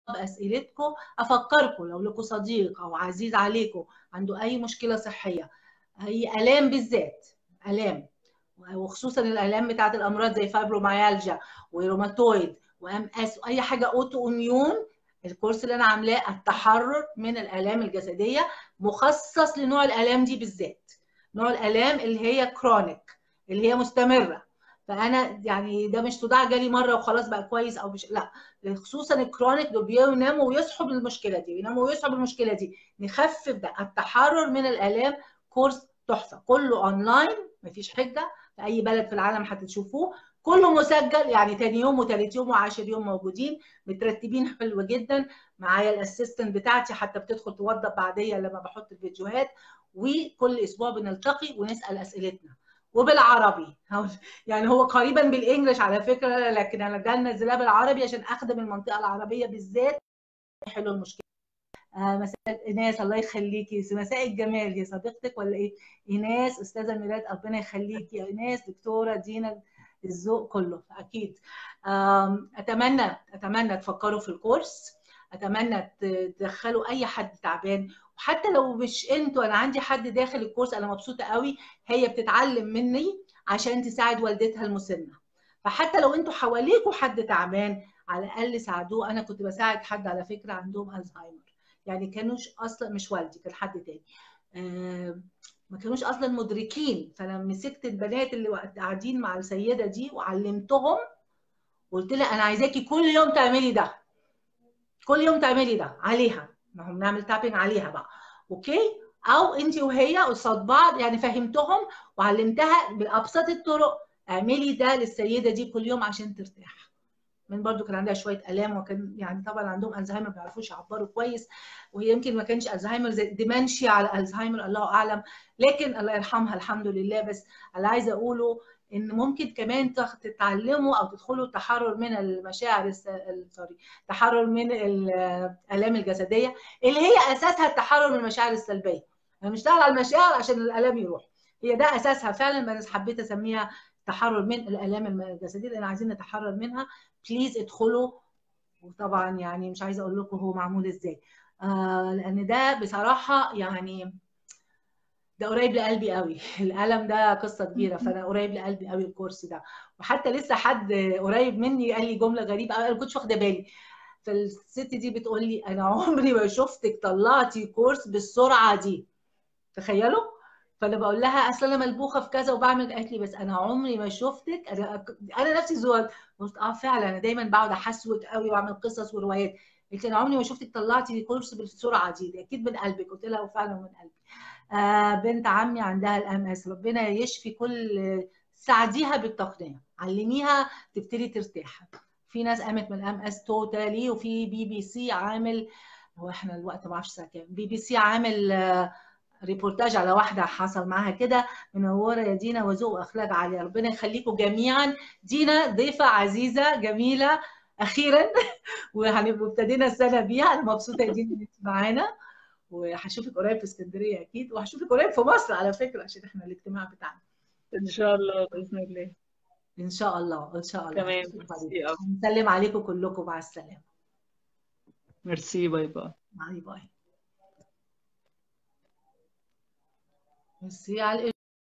باسئلتكم افكركم لو لكم صديق او عزيز عليكم عنده اي مشكله صحيه اي الام بالذات الام وخصوصا الالام بتاعت الامراض زي فايبروميالجيا وروماتويد وام اس واي حاجه اوتو اميون الكورس اللي انا عاملاه التحرر من الالام الجسديه مخصص لنوع الالام دي بالذات نوع الالام اللي هي كرونيك اللي هي مستمره فانا يعني ده مش صداع جالي مره وخلاص بقى كويس او مش لا خصوصا الكرونيك دول بيناموا ويصحوا بالمشكله دي بيناموا ويصحوا بالمشكله دي نخفف ده التحرر من الالام كورس تحفه كله اونلاين مفيش حجه في اي بلد في العالم هتشوفوه كله مسجل يعني تاني يوم وتالت يوم وعاشر يوم موجودين مترتبين حلو جدا معايا الاسيستنت بتاعتي حتى بتدخل توضب بعديا لما بحط الفيديوهات وكل اسبوع بنلتقي ونسال اسئلتنا وبالعربي يعني هو قريبا بالانجلش على فكره لكن انا ده نزلها بالعربي عشان اخدم المنطقه العربيه بالذات حلو المشكله آه مساء ايناس الله يخليكي مساء الجمال هي صديقتك ولا ايه ايناس استاذه ميلاد ربنا يخليكي يا ايناس دكتوره دينا الذوق كله اكيد اتمنى اتمنى تفكروا في الكورس اتمنى تدخلوا اي حد تعبان وحتى لو مش انتوا انا عندي حد داخل الكورس انا مبسوطه قوي هي بتتعلم مني عشان تساعد والدتها المسنه فحتى لو انتوا حواليكوا حد تعبان على الاقل ساعدوه انا كنت بساعد حد على فكره عندهم الزهايمر يعني كانوش اصلا مش والدي كان حد تاني آه ما كانوش اصلا مدركين فانا مسكت البنات اللي قاعدين مع السيده دي وعلمتهم وقلت لها انا عايزاكي كل يوم تعملي ده كل يوم تعملي ده عليها ما هم نعمل تابين عليها بقى اوكي او انت وهي قصاد بعض يعني فهمتهم وعلمتها بابسط الطرق اعملي ده للسيده دي كل يوم عشان ترتاح من برضو كان عندها شويه الام وكان يعني طبعا عندهم الزهايمر ما بيعرفوش يعبروا كويس وهي يمكن ما كانش الزهايمر زي ديمنشيا على الزهايمر الله اعلم لكن الله يرحمها الحمد لله بس اللي عايزه اقوله ان ممكن كمان تتعلموا او تدخلوا التحرر من المشاعر سوري تحرر من الالام الجسديه اللي هي اساسها التحرر من المشاعر السلبيه انا بنشتغل على المشاعر عشان الالام يروح هي ده اساسها فعلا بس حبيت اسميها تحرر من الالام الجسديه لان عايزين نتحرر منها بليز ادخلوا وطبعا يعني مش عايزه اقول لكم هو معمول ازاي آه لان ده بصراحه يعني ده قريب لقلبي قوي الالم ده قصه كبيره فانا قريب لقلبي قوي الكورس ده وحتى لسه حد قريب مني قال لي جمله غريبه قوي انا ما كنتش واخده بالي فالست دي بتقول لي انا عمري ما شفتك طلعتي كورس بالسرعه دي تخيلوا فانا بقول لها اصل انا ملبوخه في كذا وبعمل قالت لي بس انا عمري ما شفتك انا انا نفسي زوال قلت اه فعلا انا دايما بقعد احسوك قوي واعمل قصص وروايات قلت انا عمري ما شفتك طلعتي كورس بالسرعه دي, دي اكيد من قلبك قلت لها وفعلا من قلبي آه بنت عمي عندها الام اس ربنا يشفي كل ساعديها بالتقنيه علميها تبتدي ترتاح في ناس قامت من الام اس توتالي وفي بي بي سي عامل هو احنا الوقت ما اعرفش الساعه كام بي بي سي عامل آه ريبورتاج على واحده حصل معاها كده منوره يا دينا وذوق واخلاق عاليه ربنا يخليكم جميعا دينا ضيفه عزيزه جميله اخيرا وابتدينا السنه بيها انا مبسوطه يا دينا انت معانا وهشوفك قريب في اسكندريه اكيد وهشوفك قريب في مصر على فكره عشان احنا الاجتماع بتاعنا ان شاء الله باذن الله ان شاء الله ان شاء الله تمام نسلم عليكم كلكم مع السلامه ميرسي باي باي باي باي ميرسي على